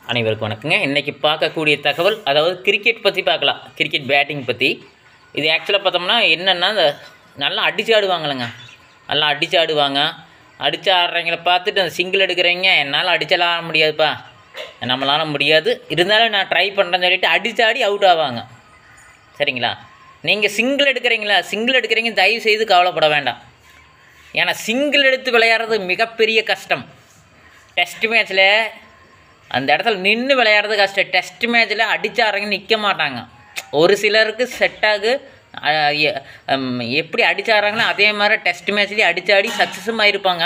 அனைவருக்கும் வணக்கங்க இன்றைக்கி பார்க்கக்கூடிய தகவல் அதாவது கிரிக்கெட் பற்றி பார்க்கலாம் கிரிக்கெட் பேட்டிங் பற்றி இது ஆக்சுவலாக பார்த்தோம்னா என்னென்னா இந்த நல்லா அடிச்சு ஆடுவாங்களேங்க நல்லா அடிச்சு ஆடுவாங்க அடிச்சு ஆடுறவங்கள பார்த்துட்டு அந்த சிங்கிள் எடுக்கிறவங்க என்னால் அடிச்சலாம் ஆட முடியாதுப்பா நம்மளால முடியாது இருந்தாலும் நான் ட்ரை பண்ணுறேன்னு சொல்லிட்டு அடிச்சு ஆடி அவுட் ஆவாங்க சரிங்களா நீங்கள் சிங்கிள் எடுக்கிறீங்களா சிங்கிள் எடுக்கிறீங்க தயவு செய்து கவலைப்பட வேண்டாம் ஏன்னா சிங்கிள் எடுத்து விளையாடுறது மிகப்பெரிய கஷ்டம் டெஸ்ட் மேட்ச்சில் அந்த இடத்துல நின்று விளையாடுறது கஷ்டம் டெஸ்ட் மேட்ச்சில் அடிச்சாடுறவங்க நிற்க மாட்டாங்க ஒரு சிலருக்கு செட் ஆகு அஹ், எ- ஹம், எப்படி அடிச்சாடுறாங்களோ அதே மாதிரி டெஸ்ட் மேட்ச்லேயும் அடிச்சாடி சக்ஸஸும் ஆயிருப்பாங்க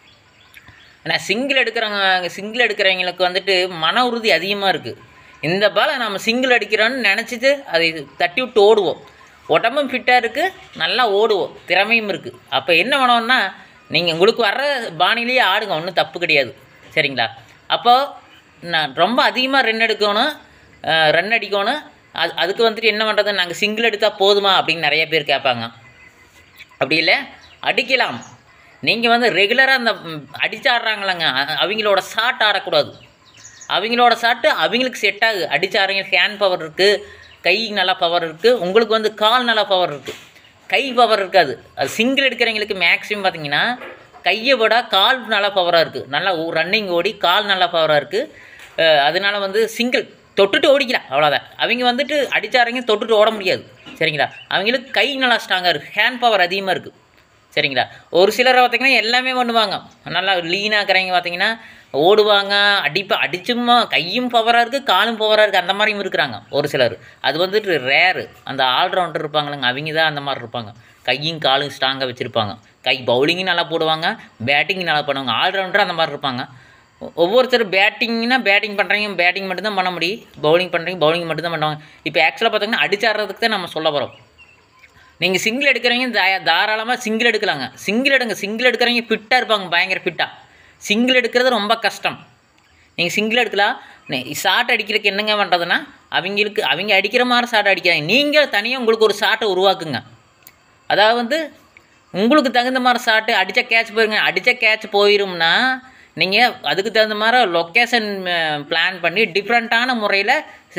ஆனால் சிங்கிள் எடுக்கிறவங்க சிங்கிள் எடுக்கிறவங்களுக்கு வந்துட்டு மன உறுதி அதிகமாக இருக்குது இந்த பாலை நம்ம சிங்கிள் அடிக்கிறோன்னு நினச்சிட்டு அதை தட்டி விட்டு ஓடுவோம் உடம்பும் ஃபிட்டாக இருக்குது நல்லா ஓடுவோம் திறமையும் இருக்குது அப்போ என்ன பண்ணோம்னா நீங்கள் உங்களுக்கு வர்ற பாணிலேயே ஆடுங்க ஒன்றும் தப்பு கிடையாது சரிங்களா அப்போது நான் ரொம்ப அதிகமாக ரன் எடுக்கணும் ரன் அடிக்கணும் அது அதுக்கு வந்துட்டு என்ன பண்ணுறது நாங்கள் சிங்கிள் எடுத்தால் போதுமா அப்படின்னு நிறைய பேர் கேட்பாங்க அப்படி இல்லை அடிக்கலாம் நீங்கள் வந்து ரெகுலராக அந்த ம், அடிச்சு ஆடுறாங்களங்க அ- அவங்களோட ஷாட் ஆடக்கூடாது அவங்களோட ஷாட்டு அவங்களுக்கு செட் ஆகுது அடிச்சு ஆடுறவங்க ஹேண்ட் பவர் இருக்குது கை நல்லா பவர் இருக்குது உங்களுக்கு வந்து கால் நல்லா பவர் இருக்குது கை பவர் இருக்காது அது சிங்கிள் எடுக்கிறவங்களுக்கு மேக்ஸிமம் பார்த்தீங்கன்னா கையை விட கால் நல்லா பவராக இருக்குது நல்லா ரன்னிங் ஓடி கால் நல்லா பவராக இருக்குது அதனால வந்து சிங்கிள் தொட்டுட்டு ஓடிக்கலாம் அவ்வளோதான் அவங்க வந்துட்டு அடிச்சாரங்க தொட்டுட்டு ஓட முடியாது சரிங்களா அவங்களுக்கு கை நல்லா ஸ்ட்ராங்காக இருக்குது ஹேண்ட் பவர் அதிகமாக இருக்குது சரிங்களா ஒரு சிலரை பார்த்தீங்கன்னா எல்லாமே பண்ணுவாங்க நல்லா லீனாக இருக்கிறவங்க பார்த்தீங்கன்னா ஓடுவாங்க அடிப்பா அடிச்சுமா கையும் பவராக இருக்குது காலும் பவராக இருக்குது அந்த மாதிரியும் இருக்கிறாங்க ஒரு சிலர் அது வந்துட்டு ரேரு அந்த ஆல்ரவுண்டர் இருப்பாங்களங்க அவங்க தான் அந்த மாதிரி இருப்பாங்க கையும் காலும் ஸ்ட்ராங்காக வச்சுருப்பாங்க கை பவுலிங்கும் நல்லா போடுவாங்க பேட்டிங் நல்லா பண்ணுவாங்க ஆல்ரவுண்டர் அந்த மாதிரி இருப்பாங்க ஒ- ஒவ்வொருத்தர் பேட்டிங்னா பேட்டிங் பண்ணுறவங்க பேட்டிங் மட்டும்தான் பண்ண முடியும் பவுலிங் பண்ணுறவங்க பவுலிங் மட்டும்தான் பண்ணுவாங்க இப்போ ஆக்சுவலாக பார்த்தீங்கன்னா அடிச்சாடுறதுக்கு தான் நம்ம சொல்ல போகிறோம் நீங்கள் சிங்கிள் எடுக்கிறவங்க தா- தாராளமாக சிங்கிள் எடுக்கலாங்க சிங்கிள் எடுங்க சிங்கிள் எடுக்கிறவங்க ஃபிட்டாக இருப்பாங்க பயங்கர ஃபிட்டாக சிங்கிள் எடுக்கிறது ரொம்ப கஷ்டம் நீங்கள் சிங்கிள் எடுக்கலாம் ஷாட் அடிக்கிறதுக்கு என்னங்க பண்ணுறதுன்னா அவங்களுக்கு அவங்க அடிக்கிற மாதிரி ஷாட் அடிக்காதீங்க நீங்கள் தனியாக உங்களுக்கு ஒரு ஷாட்டை உருவாக்குங்க அதாவது வந்து உங்களுக்கு தகுந்த மாதிரி ஷாட்டு அடித்த கேட்ச் போயிருங்க அடித்த கேட்ச் போயிரும்னா நீங்கள் அதுக்கு தகுந்த மாதிரி லொக்கேஷன் பிளான் பண்ணி டிஃப்ரெண்ட்டான முறையில்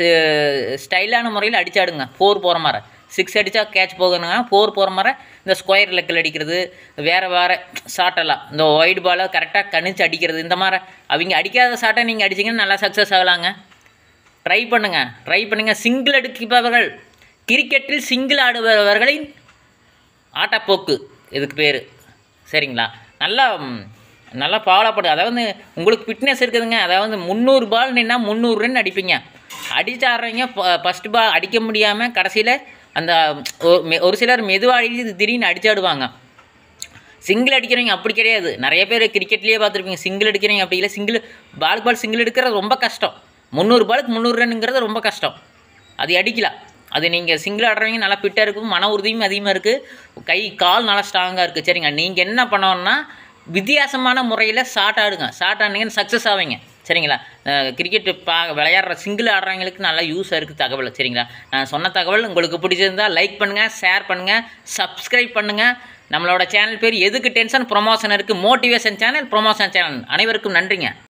ஸ்டைலான முறையில் அடிச்சாடுங்க ஃபோர் போகிற மாதிரி சிக்ஸ் அடித்தா கேட்ச் போகணுங்க ஃபோர் போகிற மாதிரி இந்த ஸ்கொயர் லெக்கில் அடிக்கிறது வேறு வேறு ஷாட்டெல்லாம் இந்த ஒயிட் பாலை கரெக்டாக கணிச்சு அடிக்கிறது இந்த மாதிரி அவங்க அடிக்காத ஷாட்டை நீங்கள் அடிச்சிங்கன்னா நல்லா சக்ஸஸ் ஆகலாங்க ட்ரை பண்ணுங்கள் ட்ரை பண்ணுங்கள் சிங்கிள் எடுப்பவர்கள் கிரிக்கெட்டில் சிங்கிள் ஆடுபவர்களின் ஆட்டப்போக்கு இதுக்கு பேர் சரிங்களா நல்லா ம், நல்லா ஃபாலோ பண்ணு அதாவது உங்களுக்கு ஃபிட்னஸ் இருக்குதுங்க அதாவது முந்நூறு பால் நின்னா முந்நூறு ரன் அடிப்பீங்க அடிச்சு ஆடுறவங்க ஃபஸ்ட்டு பால் அடிக்க முடியாமல் கடைசியில் அந்த ஒரு- மெ- ஒரு சிலர் மெதுவாக அடிச்சு திடீர்னு அடிச்சாடுவாங்க சிங்கிள் அடிக்கிறவங்க அப்படி கிடையாது நிறைய பேர் கிரிக்கெட்லேயே பார்த்துருப்பீங்க சிங்கிள் அடிக்கிறவங்க அப்படி இல்லை சிங்கிள் பால் பால் சிங்கிள் எடுக்கிறது ரொம்ப கஷ்டம் முந்நூறு பாலுக்கு முந்நூறு ரன்னுங்கிறது ரொம்ப கஷ்டம் அது அடிக்கலாம் அது நீங்கள் சிங்கிள் ஆடுறவங்க நல்லா ஃபிட்டாக இருக்கும் மன உறுதியும் அதிகமாக இருக்குது கை கால் நல்லா ஸ்ட்ராங்காக இருக்குது சரிங்க நீங்கள் என்ன பண்ணணும்னா வித்தியாசமான முறையில் ஷார்ட் ஆடுங்க ஷார்ட் ஆனீங்கன்னு சக்ஸஸ் ஆவீங்க சரிங்களா கிரிக்கெட் பா விளையாடுற சிங்கிள் ஆடுறவங்களுக்கு நல்லா யூஸாக இருக்குது தகவல் சரிங்களா நான் சொன்ன தகவல் உங்களுக்கு பிடிச்சிருந்தா லைக் பண்ணுங்கள் ஷேர் பண்ணுங்கள் சப்ஸ்கிரைப் பண்ணுங்கள் நம்மளோட சேனல் பேர் எதுக்கு டென்ஷன் ப்ரொமோஷன் இருக்குது மோட்டிவேஷன் சேனல் ப்ரொமோஷன் சேனல் அனைவருக்கும் நன்றிங்க